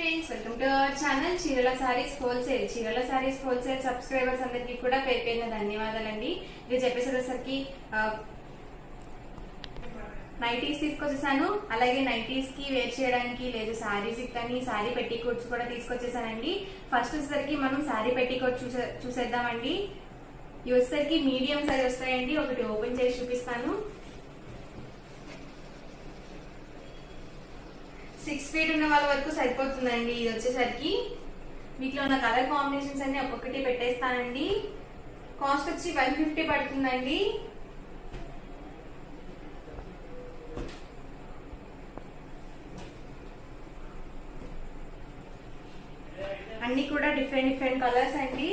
friends welcome to our channel చీరల sarees wholesale చీరల sarees wholesale subscribers అందరికీ కూడా పేరు పేరున ధన్యవాదాలండి ఇది చెప్పేసరికి నైటీస్ తీసుకొచ్చేసాను అలాగే నైటీస్ కి వేర్ చేయడానికి లేదు సారీస్ కానీ సారీ పెట్టి కోట్స్ కూడా తీసుకొచ్చేసానండి ఫస్ట్ వచ్చేసరికి మనం సారీ పెట్టి కోట్ చూసే చూసేద్దామండి ఇవి వచ్చేసరికి మీడియం సైజ్ వస్తాయండి ఒకటి ఓపెన్ చేసి చూపిస్తాను సిక్స్ ఫీట్ ఉన్న వాళ్ళ వరకు సరిపోతుందండి ఇది వచ్చేసరికి వీటిలో ఉన్న కలర్ కాంబినేషన్స్ అన్ని ఒక్కొక్కటి పెట్టేస్తానండి కాస్ట్ వచ్చి వన్ ఫిఫ్టీ పడుతుందండి అన్ని కూడా డిఫరెంట్ డిఫరెంట్ కలర్స్ అండి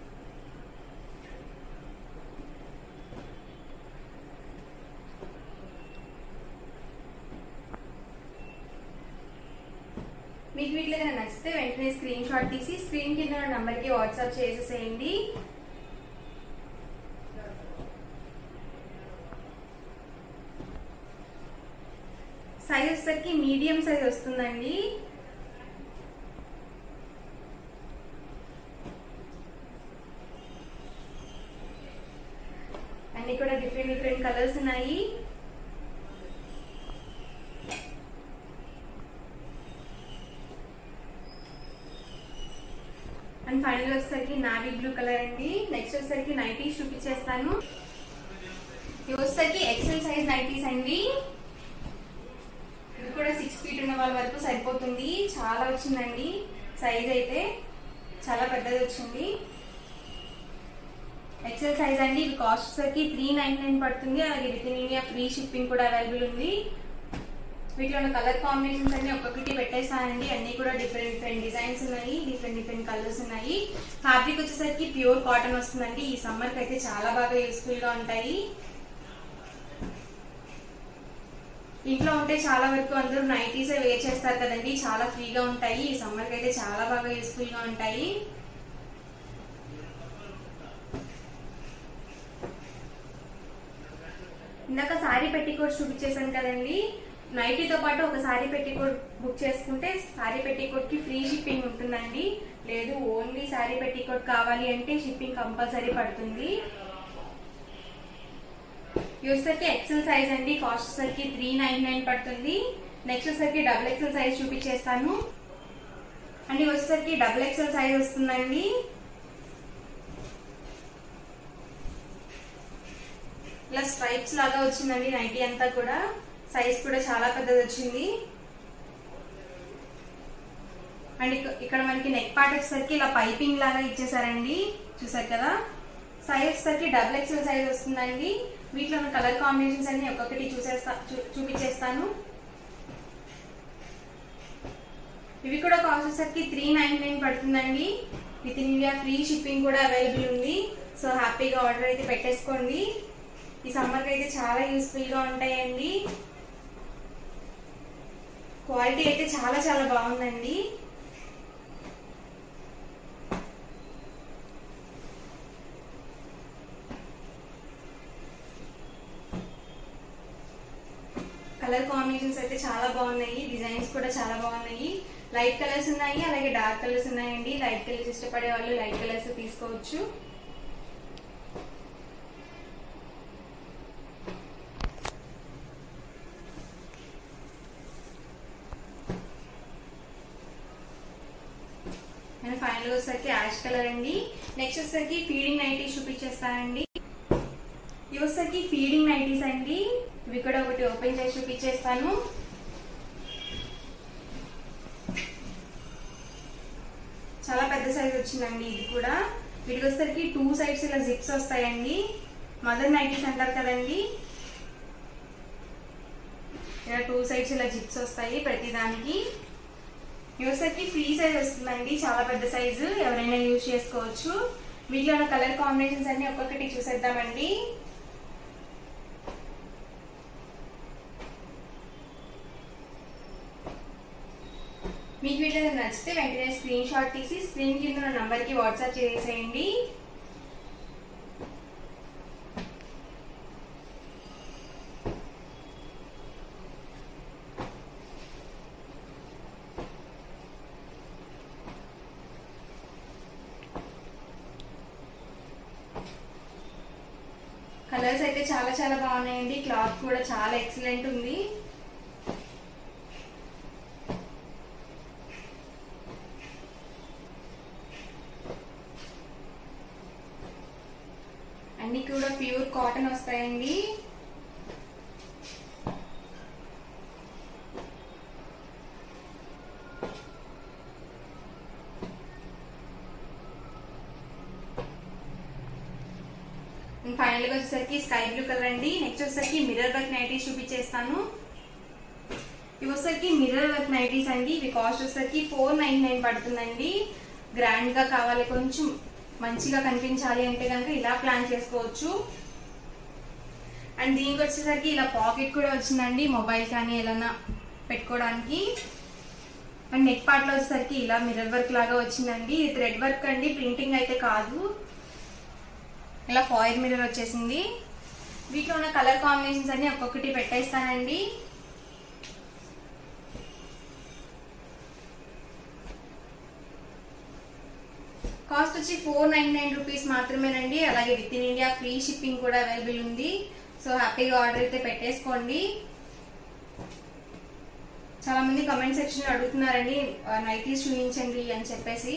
మీకు వీటిలో కనుక నచ్చితే వెంటనే స్క్రీన్ షాట్ తీసి స్క్రీన్ కింద నంబర్ కి వాట్సాప్ చేసేసేయండి సైజ్ వచ్చేసరికి మీడియం సైజ్ వస్తుందండి అన్ని కూడా డిఫరెంట్ డిఫరెంట్ కలర్స్ ఉన్నాయి అండ్ ఫైనల్ వచ్చేసరికి నావీ బ్లూ కలర్ అండి నెక్స్ట్ వచ్చేసరికి నైటీస్ చూపించేస్తాను ఇవి వచ్చేసరికి ఎక్సెల్ సైజ్ నైటీస్ అండి ఇది కూడా సిక్స్ ఫీట్ ఉన్న వాళ్ళ వరకు సరిపోతుంది చాలా వచ్చిందండి సైజ్ అయితే చాలా పెద్దది వచ్చింది ఎక్సెల్ సైజ్ అండి ఇది కాస్ట్ వచ్చేసరికి త్రీ నైన్ నైన్ పడుతుంది అలాగే within India free shipping కూడా అవైలబుల్ ఉంది వీటిలో ఉన్న కలర్ కాంబినేషన్స్ అన్ని ఒక్కొక్కటి పెట్టేస్తానండి అన్ని కూడా డిఫరెంట్ డిఫరెంట్ డిజైన్స్ ఉన్నాయి డిఫరెంట్ డిఫరెంట్ కలర్స్ ఉన్నాయి ఫ్యాబ్రిక్ వచ్చేసరికి ప్యూర్ కాటన్ వస్తుందండి ఈ సమ్మర్ కి అయితే చాలా బాగా యూస్ఫుల్ గా ఉంటాయి ఇంట్లో ఉంటే చాలా వరకు అందరూ నైటీస్ వేర్ చేస్తారు కదండి చాలా ఫ్రీగా ఉంటాయి ఈ సమ్మర్ కి అయితే చాలా బాగా యూస్ఫుల్ గా ఉంటాయి ఇందాక సారీ పెట్టికోట్ చూపించేసాను కదండి నైటీతో పాటు ఒక సారీ పెట్టికోట్ బుక్ చేసుకుంటే సారీ పెట్టికోట్ కి ఫ్రీ షిప్పింగ్ ఉంటుందండి లేదు ఓన్లీ సారీ పెట్టికోట్ కావాలి అంటే షిప్పింగ్ కంపల్సరీ పడుతుంది యూసర్కి ఎక్సెల్ సైజ్ అండి కాస్ట్ వచ్చేసరికి త్రీ నైన్ నైన్ పడుతుంది నెక్స్ట్ వచ్చేసరికి డబుల్ ఎక్సెల్ సైజ్ చూపించేస్తాను అండ్ వచ్చేసరికి డబుల్ ఎక్సెల్ సైజ్ వస్తుందండి ఇలా స్ట్రైప్స్ లాగా వచ్చిందండి నైటీ అంతా కూడా సైజ్ కూడా చాలా పెద్దది వచ్చింది అండ్ ఇక్కడ మనకి నెక్ పార్ట్ వచ్చేసరికి ఇలా పైపింగ్ లాగా ఇచ్చేసారండి చూసారు కదా సైజ్ వచ్చేసరికి డబుల్ ఎక్స్ఎల్ సైజ్ వస్తుందండి వీటిలో ఉన్న కలర్ కాంబినేషన్స్ అన్ని ఒక్కొక్కటి చూసేస్తా చూపించేస్తాను ఇవి కూడా కాస్ట్ వచ్చేసరికి త్రీ నైన్ నైన్ పడుతుందండి within India free shipping కూడా అవైలబుల్ ఉంది సో హ్యాపీగా ఆర్డర్ అయితే పెట్టేసుకోండి ఈ సమ్మర్కి అయితే చాలా యూస్ఫుల్ గా ఉంటాయండి క్వాలిటీ అయితే చాలా చాలా బాగుందండి కలర్ కాంబినేషన్స్ అయితే చాలా బాగున్నాయి డిజైన్స్ కూడా చాలా బాగున్నాయి లైట్ కలర్స్ ఉన్నాయి అలాగే డార్క్ కలర్స్ ఉన్నాయండి లైట్ కలర్స్ ఇష్టపడే వాళ్ళు లైట్ కలర్స్ తీసుకోవచ్చు అండ్ ఫైనల్ వచ్చేసరికి యాష్ కలర్ అండి నెక్స్ట్ వచ్చేసరికి ఫీడింగ్ నైటీస్ చూపించేస్తానండి ఇవి వచ్చేసరికి ఫీడింగ్ నైటీస్ అండి ఇవి కూడా ఒకటి ఓపెన్ చేసి చూపించేస్తాను చాలా పెద్ద సైజ్ వచ్చిందండి ఇది కూడా వీటికి వచ్చేసరికి టూ సైడ్స్ ఇలా జిప్స్ వస్తాయండి మదర్ నైటీస్ అంటారు కదండి ఇలా టూ సైడ్స్ ఇలా జిప్స్ వస్తాయి ప్రతి దానికి యూసర్కి ఫ్రీ సైజ్ వస్తుందండి చాలా పెద్ద సైజు ఎవరైనా యూజ్ చేసుకోవచ్చు వీటిలో ఉన్న కలర్ కాంబినేషన్స్ అన్ని ఒక్కొక్కటి చూసేద్దామండి మీకు వీటిలో నచ్చితే వెంటనే స్క్రీన్ షాట్ తీసి స్క్రీన్ కింద ఉన్న నంబర్కి వాట్సాప్ చేసేయండి కలర్స్ అయితే చాలా చాలా బాగున్నాయండి క్లాత్ కూడా చాలా ఎక్సలెంట్ ఉంది అన్ని కూడా ప్యూర్ కాటన్ వస్తాయండి ఫైనల్ గా వచ్చేసరికి స్కై బ్లూ కలర్ అండి నెక్స్ట్ వచ్చేసరికి మిర్రర్ వర్క్ నైటీస్ చూపించేస్తాను ఇవి వచ్చేసరికి మిర్రర్ వర్క్ నైటీస్ అండి ఇవి కాస్ట్ వచ్చేసరికి ఫోర్ నైన్ నైన్ పడుతుందండి గ్రాండ్ గా కావాలి కొంచెం మంచిగా కనిపించాలి అంటే కనుక ఇలా ప్లాన్ చేసుకోవచ్చు అండ్ దీనికి వచ్చేసరికి ఇలా పాకెట్ కూడా వచ్చిందండి మొబైల్ కానీ ఏదైనా పెట్టుకోవడానికి అండ్ నెక్ పార్ట్ లో వచ్చేసరికి ఇలా మిర్రర్ వర్క్ లాగా వచ్చిందండి ఇది థ్రెడ్ వర్క్ అండి ప్రింటింగ్ అయితే కాదు ఇలా ఫాయిల్ మిర్రర్ వచ్చేసింది వీటిలో ఉన్న కలర్ కాంబినేషన్స్ అన్ని ఒక్కొక్కటి పెట్టేస్తానండి కాస్ట్ వచ్చి ఫోర్ నైన్ నైన్ రూపీస్ మాత్రమేనండి అలాగే within India free shipping కూడా అవైలబుల్ ఉంది సో హ్యాపీగా ఆర్డర్ అయితే పెట్టేసుకోండి చాలా మంది కమెంట్ సెక్షన్ అడుగుతున్నారండి నైటీస్ చూపించండి అని చెప్పేసి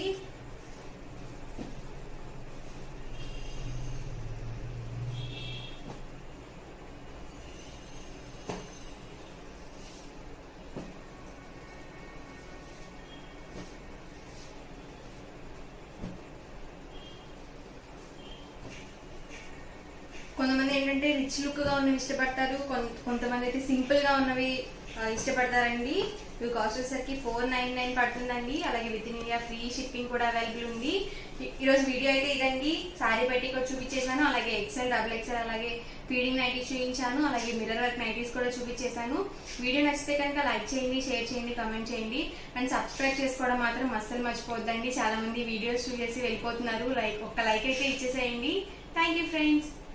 కొంతమంది ఏంటంటే రిచ్ లుక్ గా ఉన్నవి ఇష్టపడతారు కొన్- కొంతమంది అయితే సింపుల్ గా ఉన్నవి ఆ, ఇష్టపడతారండి ఇవి కాస్ట్ వచ్చేసరికి ఫోర్ నైన్ నైన్ పడుతుందండి అలాగే within India free shipping కూడా అవైలబుల్ ఉంది ఈ- ఈరోజు వీడియో అయితే ఇదండి సారీ పెట్టి కూడా చూపించేసాను అలాగే ఎక్సెల్ డబుల్ ఎక్సెల్ అలాగే ఫీడింగ్ నైటీస్ చూపించాను అలాగే మిర్రర్ వర్క్ నైటీస్ కూడా చూపించేశాను వీడియో నచ్చితే కనుక లైక్ చేయండి షేర్ చేయండి కమెంట్ చేయండి అండ్ సబ్స్క్రైబ్ చేసుకోవడం మాత్రం అస్సలు మర్చిపోద్దండి చాలా మంది వీడియోస్ చూసేసి వెళ్ళిపోతున్నారు లైక్ ఒక్క లైక్ అయితే ఇచ్చేసేయండి థ్యాంక్ యూ ఫ్రెండ్స్